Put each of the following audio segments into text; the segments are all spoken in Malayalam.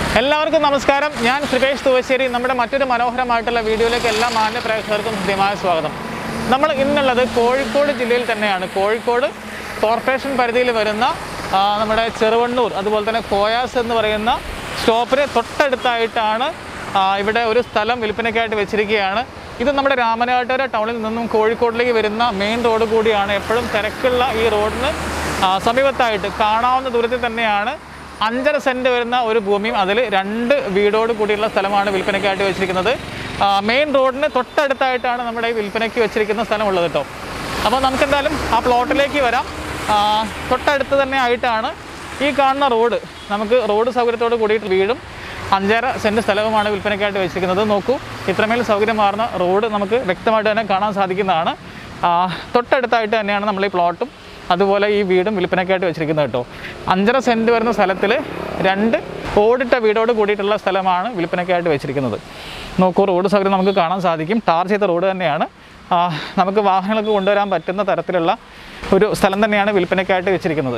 എല്ലാവർക്കും നമസ്കാരം ഞാൻ കൃപേഷ് തുവശ്ശേരി നമ്മുടെ മറ്റൊരു മനോഹരമായിട്ടുള്ള വീഡിയോയിലേക്ക് എല്ലാ മാന്യ പ്രേക്ഷകർക്കും ഹൃദ്യമായ സ്വാഗതം നമ്മൾ ഇന്നുള്ളത് കോഴിക്കോട് ജില്ലയിൽ തന്നെയാണ് കോഴിക്കോട് കോർപ്പറേഷൻ പരിധിയിൽ വരുന്ന ആ, നമ്മുടെ ചെറുവണ്ണൂർ അതുപോലെ തന്നെ കോയാസ് എന്ന് പറയുന്ന സ്റ്റോപ്പിന് തൊട്ടടുത്തായിട്ടാണ് ആ, ഇവിടെ ഒരു സ്ഥലം വിൽപ്പനയ്ക്കായിട്ട് വെച്ചിരിക്കുകയാണ് ഇത് നമ്മുടെ രാമനാട്ടുകര ടൗണിൽ നിന്നും കോഴിക്കോടിലേക്ക് വരുന്ന മെയിൻ റോഡ് കൂടിയാണ് എപ്പോഴും തിരക്കുള്ള ഈ റോഡിന് ആ, സമീപത്തായിട്ട് കാണാവുന്ന ദൂരത്തിൽ തന്നെയാണ് അഞ്ചര സെൻറ്റ് വരുന്ന ഒരു ഭൂമിയും അതിൽ രണ്ട് വീടോട് കൂടിയുള്ള സ്ഥലമാണ് വിൽപ്പനയ്ക്കായിട്ട് വെച്ചിരിക്കുന്നത് ആ, മെയിൻ റോഡിന് തൊട്ടടുത്തായിട്ടാണ് നമ്മുടെ ഈ വിൽപ്പനയ്ക്ക് വെച്ചിരിക്കുന്ന സ്ഥലമുള്ളത് കേട്ടോ അപ്പോൾ നമുക്കെന്തായാലും ആ പ്ലോട്ടിലേക്ക് വരാം ആ, തൊട്ടടുത്ത് തന്നെ ആയിട്ടാണ് ഈ കാണുന്ന റോഡ് നമുക്ക് റോഡ് സൗകര്യത്തോട് കൂടിയിട്ട് വീടും അഞ്ചര സെൻറ്റ് സ്ഥലവുമാണ് വിൽപ്പനയ്ക്കായിട്ട് വെച്ചിരിക്കുന്നത് നോക്കൂ ഇത്രമേൽ സൗകര്യമാർന്ന റോഡ് നമുക്ക് വ്യക്തമായിട്ട് തന്നെ കാണാൻ സാധിക്കുന്നതാണ് ആ, തൊട്ടടുത്തായിട്ട് തന്നെയാണ് നമ്മൾ ഈ പ്ലോട്ടും അതുപോലെ ഈ വീടും വിൽപ്പനയ്ക്കായിട്ട് വെച്ചിരിക്കുന്നത് കേട്ടോ അഞ്ചര സെൻറ്റ് വരുന്ന സ്ഥലത്തിൽ രണ്ട് ഓടിട്ട വീടോട് കൂടിയിട്ടുള്ള സ്ഥലമാണ് വിൽപ്പനയ്ക്കായിട്ട് വെച്ചിരിക്കുന്നത് നോക്കൂ റോഡ് സൗകര്യം നമുക്ക് കാണാൻ സാധിക്കും ടാർ ചെയ്ത റോഡ് തന്നെയാണ് ആ, നമുക്ക് വാഹനങ്ങൾക്ക് കൊണ്ടുവരാൻ പറ്റുന്ന തരത്തിലുള്ള ഒരു സ്ഥലം തന്നെയാണ് വിൽപ്പനയ്ക്കായിട്ട് വെച്ചിരിക്കുന്നത്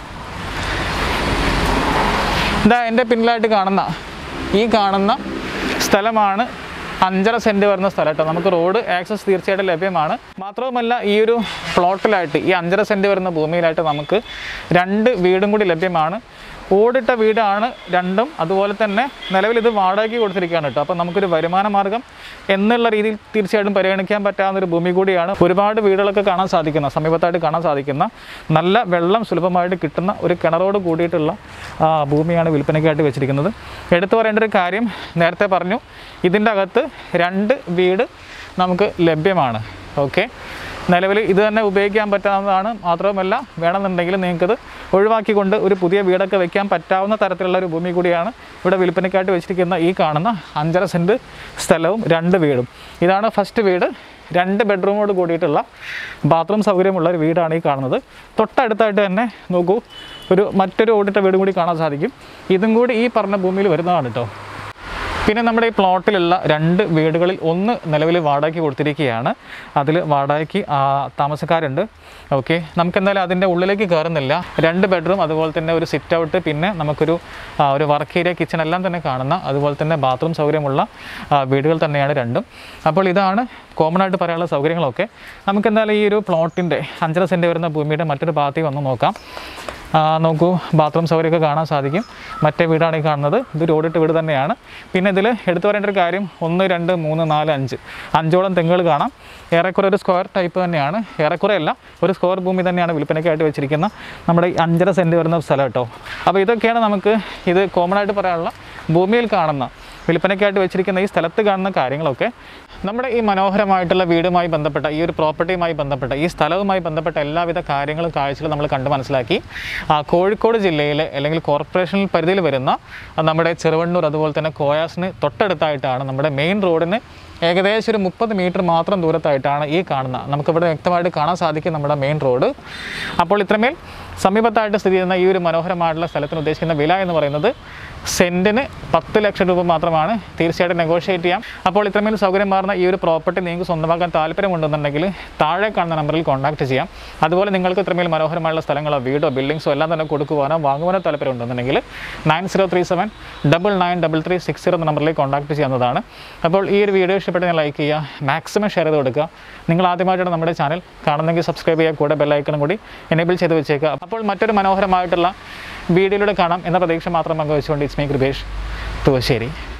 ഇതാ എൻ്റെ പിന്നിലായിട്ട് കാണുന്ന ഈ കാണുന്ന സ്ഥലമാണ് അഞ്ചര സെൻറ്റ് വരുന്ന സ്ഥലം കേട്ടോ നമുക്ക് റോഡ് ആക്സസ് തീർച്ചയായിട്ടും ലഭ്യമാണ് മാത്രവുമല്ല ഈ ഒരു പ്ലോട്ടിലായിട്ട് ഈ അഞ്ചര സെൻറ്റ് വരുന്ന ഭൂമിയിലായിട്ട് നമുക്ക് രണ്ട് വീടും കൂടി ലഭ്യമാണ് ഓടിട്ട വീടാണ് രണ്ടും അതുപോലെ തന്നെ നിലവിൽ ഇത് വാടകയ്ക്ക് കൊടുത്തിരിക്കുകയാണ് കേട്ടോ അപ്പോൾ നമുക്കൊരു വരുമാന മാർഗം എന്നുള്ള രീതിയിൽ തീർച്ചയായിട്ടും പരിഗണിക്കാൻ പറ്റാവുന്ന ഒരു ഭൂമി കൂടിയാണ് ഒരുപാട് വീടുകളൊക്കെ കാണാൻ സാധിക്കുന്ന സമീപത്തായിട്ട് കാണാൻ സാധിക്കുന്ന നല്ല വെള്ളം സുലഭമായിട്ട് കിട്ടുന്ന ഒരു കിണറോട് കൂടിയിട്ടുള്ള ആ, ഭൂമിയാണ് വിൽപ്പനയ്ക്കായിട്ട് വെച്ചിരിക്കുന്നത് എടുത്തു പറയേണ്ട ഒരു കാര്യം നേരത്തെ പറഞ്ഞു ഇതിൻ്റെ അകത്ത് രണ്ട് വീട് നമുക്ക് ലഭ്യമാണ് ഓക്കെ നിലവിൽ ഇത് തന്നെ ഉപയോഗിക്കാൻ പറ്റാവുന്നതാണ് മാത്രവുമല്ല വേണമെന്നുണ്ടെങ്കിൽ നിങ്ങൾക്കത് ഒഴിവാക്കിക്കൊണ്ട് ഒരു പുതിയ വീടൊക്കെ വെക്കാൻ പറ്റാവുന്ന തരത്തിലുള്ള ഒരു ഭൂമി കൂടിയാണ് ഇവിടെ വിൽപ്പനയ്ക്കായിട്ട് വെച്ചിരിക്കുന്ന ഈ കാണുന്ന അഞ്ചര സെൻറ്റ് സ്ഥലവും രണ്ട് വീടും ഇതാണ് ഫസ്റ്റ് വീട് രണ്ട് ബെഡ്റൂമോട് കൂടിയിട്ടുള്ള ബാത്റൂം സൗകര്യമുള്ള ഒരു വീടാണ് ഈ കാണുന്നത് തൊട്ടടുത്തായിട്ട് തന്നെ നോക്കൂ ഒരു മറ്റൊരു ഓടിട്ട വീടും കൂടി കാണാൻ സാധിക്കും ഇതും കൂടി ഈ പറഞ്ഞ ഭൂമിയിൽ വരുന്നതാണ് കേട്ടോ പിന്നെ നമ്മുടെ ഈ പ്ലോട്ടിലുള്ള രണ്ട് വീടുകളിൽ ഒന്ന് നിലവിൽ വാടകയ്ക്ക് കൊടുത്തിരിക്കുകയാണ് അതിൽ വാടകയ്ക്ക് ആ, താമസക്കാരുണ്ട് ഓക്കെ നമുക്ക് എന്തായാലും അതിൻ്റെ ഉള്ളിലേക്ക് കയറുന്നില്ല രണ്ട് ബെഡ്റൂം അതുപോലെ തന്നെ ഒരു സിറ്റ് ഔട്ട് പിന്നെ നമുക്കൊരു ആ, ഒരു വർക്ക് ഏരിയ കിച്ചൺ എല്ലാം തന്നെ കാണുന്ന അതുപോലെ തന്നെ ബാത്റൂം സൗകര്യമുള്ള ആ, വീടുകൾ തന്നെയാണ് രണ്ടും അപ്പോൾ ഇതാണ് കോമൺ ആയിട്ട് പറയാനുള്ള സൗകര്യങ്ങളൊക്കെ നമുക്ക് എന്തായാലും ഈ ഒരു പ്ലോട്ടിൻ്റെ അഞ്ചര സെൻറ്റ് വരുന്ന ഭൂമിയുടെ മറ്റൊരു ഭാഗത്തേക്ക് വന്ന് നോക്കാം ആ, നോക്കൂ ബാത്റൂം സൗകര്യമൊക്കെ കാണാൻ സാധിക്കും മറ്റേ വീടാണ് ഈ കാണുന്നത് ഇത് റോഡിട്ട് വീട് തന്നെയാണ് പിന്നെ ഇതിൽ എടുത്തു പറയേണ്ട ഒരു കാര്യം ഒന്ന് രണ്ട് മൂന്ന് നാല് അഞ്ച് അഞ്ചോളം തെങ്ങുകൾ കാണാം ഏറെക്കുറെ ഒരു സ്ക്വയർ ടൈപ്പ് തന്നെയാണ് ഏറെക്കുറെ അല്ല ഒരു സ്ക്വയർ ഭൂമി തന്നെയാണ് വിൽപ്പനയ്ക്കായിട്ട് വെച്ചിരിക്കുന്ന നമ്മുടെ ഈ അഞ്ചര സെൻറ്റ് വരുന്ന സ്ഥലം കേട്ടോ അപ്പോൾ ഇതൊക്കെയാണ് നമുക്ക് ഇത് കോമൺ ആയിട്ട് പറയാനുള്ള ഭൂമിയിൽ കാണുന്ന വിൽപ്പനയ്ക്കായിട്ട് വെച്ചിരിക്കുന്ന ഈ സ്ഥലത്ത് കാണുന്ന കാര്യങ്ങളൊക്കെ നമ്മുടെ ഈ മനോഹരമായിട്ടുള്ള വീടുമായി ബന്ധപ്പെട്ട ഈ ഒരു പ്രോപ്പർട്ടിയുമായി ബന്ധപ്പെട്ട ഈ സ്ഥലവുമായി ബന്ധപ്പെട്ട എല്ലാവിധ കാര്യങ്ങളും കാഴ്ചകളും നമ്മൾ കണ്ട് മനസ്സിലാക്കി ആ, കോഴിക്കോട് ജില്ലയിലെ അല്ലെങ്കിൽ കോർപ്പറേഷൻ പരിധിയിൽ വരുന്ന ആ, നമ്മുടെ ചെറുവണ്ണൂർ അതുപോലെ തന്നെ കോയാസിന് തൊട്ടടുത്തായിട്ടാണ് നമ്മുടെ മെയിൻ റോഡിന് ഏകദേശം ഒരു മുപ്പത് മീറ്റർ മാത്രം ദൂരത്തായിട്ടാണ് ഈ കാണുന്ന നമുക്കിവിടെ വ്യക്തമായിട്ട് കാണാൻ സാധിക്കും നമ്മുടെ മെയിൻ റോഡ് അപ്പോൾ ഇത്രമേൽ സമീപത്തായിട്ട് സ്ഥിതി ചെയ്യുന്ന ഈ ഒരു മനോഹരമായിട്ടുള്ള സ്ഥലത്തിന് ഉദ്ദേശിക്കുന്ന വില എന്ന് പറയുന്നത് സെൻറ്റിന് പത്ത് ലക്ഷം രൂപ മാത്രമാണ് തീർച്ചയായിട്ടും നെഗോഷിയേറ്റ് ചെയ്യാം അപ്പോൾ ഇത്രമേൽ സൗകര്യം മാറുന്ന ഈ ഒരു പ്രോപ്പർട്ടി നിങ്ങൾക്ക് സ്വന്തമാക്കാൻ താല്പര്യമുണ്ടെന്നുണ്ടെങ്കിൽ താഴെ കാണുന്ന നമ്പറിൽ കോൺടാക്ട് ചെയ്യാം അതുപോലെ നിങ്ങൾക്ക് ഇത്രമേൽ മനോഹരമായുള്ള സ്ഥലങ്ങളോ വീടോ ബിൽഡിങ്സോ എല്ലാം തന്നെ കൊടുക്കുവാനോ വാങ്ങുവാനോ താല്പര്യമുണ്ടെന്നുണ്ടെങ്കിൽ nine zero three seven double nine double three six zero എന്ന നമ്പറിലേക്ക് കോൺടാക്ട് ചെയ്യാവുന്നതാണ് അപ്പോൾ ഈ ഒരു വീഡിയോ ഇഷ്ടപ്പെട്ട് ലൈക്ക് ചെയ്യുക മാക്സിമം ഷെയർ ചെയ്ത് കൊടുക്കുക നിങ്ങൾ ആദ്യമായിട്ടാണ് നമ്മുടെ ചാനൽ കാണുന്നെങ്കിൽ സബ്സ്ക്രൈബ് ചെയ്യുക കൂടെ ബെല്ലൈക്കണും കൂടി എനേബിൾ ചെയ്ത് വെച്ചേക്കുക അപ്പോൾ മറ്റൊരു മനോഹരമായിട്ടുള്ള വീഡിയോയിലൂടെ കാണാം എന്ന പ്രതീക്ഷ മാത്രം പങ്കുവെച്ചുകൊണ്ട് ഇറ്റ്സ് മീ കൃപേഷ് തുവശ്ശേരി